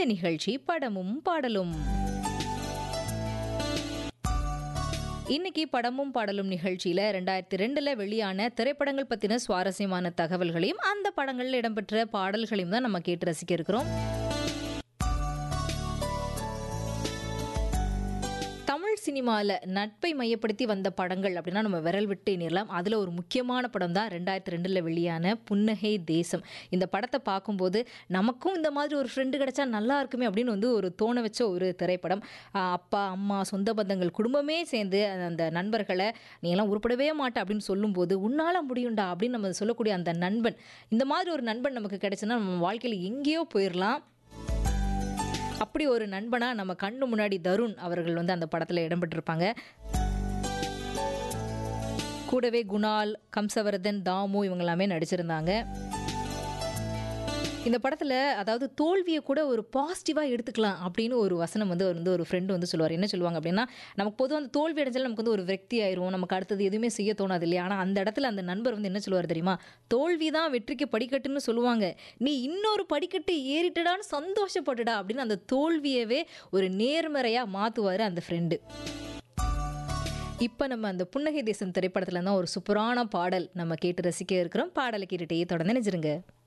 நிகழ்ச்சி படமும் பாடலும் இன்னைக்கு படமும் பாடலும் நிகழ்ச்சியில ரெண்டாயிரத்தி ரெண்டுல வெளியான திரைப்படங்கள் பத்தின சுவாரஸ்யமான தகவல்களையும் அந்த படங்கள்ல இடம்பெற்ற பாடல்களையும் தான் நம்ம கேட்டு ரசிக்க இருக்கிறோம் தமிழ் சினிமாவில் நட்பை மையப்படுத்தி வந்த படங்கள் அப்படின்னா நம்ம விரல் விட்டு எண்ணிரலாம் அதில் ஒரு முக்கியமான படம் தான் ரெண்டாயிரத்தி ரெண்டில் வெளியான புன்னகை தேசம் இந்த படத்தை பார்க்கும்போது நமக்கும் இந்த மாதிரி ஒரு ஃப்ரெண்டு கிடைச்சா நல்லா இருக்குமே அப்படின்னு வந்து ஒரு தோண வச்ச ஒரு திரைப்படம் ஆஹ் அப்பா அம்மா சொந்த பந்தங்கள் குடும்பமே சேர்ந்து அந்த நண்பர்களை நீ எல்லாம் உருப்படவே மாட்ட அப்படின்னு சொல்லும்போது உன்னால் முடியும்டா அப்படின்னு நம்ம சொல்லக்கூடிய அந்த நண்பன் இந்த மாதிரி ஒரு நண்பன் நமக்கு கிடைச்சுன்னா நம்ம வாழ்க்கையில் எங்கேயோ போயிடலாம் அப்படி ஒரு நண்பனா நம்ம கண்ணு முன்னாடி தருண் அவர்கள் வந்து அந்த படத்தில் இடம்பெற்றிருப்பாங்க கூடவே குணால் கம்சவரதன் தாமு இவங்க எல்லாமே நடிச்சிருந்தாங்க இந்த படத்தில் அதாவது தோல்வியை கூட ஒரு பாசிட்டிவாக எடுத்துக்கலாம் அப்படின்னு ஒரு வசனம் வந்து அவர் வந்து ஒரு ஃப்ரெண்டு வந்து சொல்லுவார் என்ன சொல்லுவாங்க அப்படின்னா நமக்கு பொதுவாக அந்த தோல்வி அடைஞ்சாலும் நமக்கு வந்து ஒரு விரக்தி ஆயிரும் நமக்கு அடுத்தது எதுவுமே செய்ய தோணாது இல்லையா ஆனால் அந்த இடத்துல அந்த நண்பர் வந்து என்ன சொல்லுவார் தெரியுமா தோல்வி தான் வெற்றிக்கு படிக்கட்டுன்னு சொல்லுவாங்க நீ இன்னொரு படிக்கட்டு ஏறிட்டடான்னு சந்தோஷப்பட்டுடா அப்படின்னு அந்த தோல்வியவே ஒரு நேர்மறையாக மாற்றுவார் அந்த ஃப்ரெண்டு இப்போ நம்ம அந்த புன்னகை தேசம் திரைப்படத்தில் தான் ஒரு சூப்பரான பாடல் நம்ம கேட்டு ரசிக்க இருக்கிறோம் பாடலை கேட்டுட்டே தொடர்ந்து நினைச்சிருங்க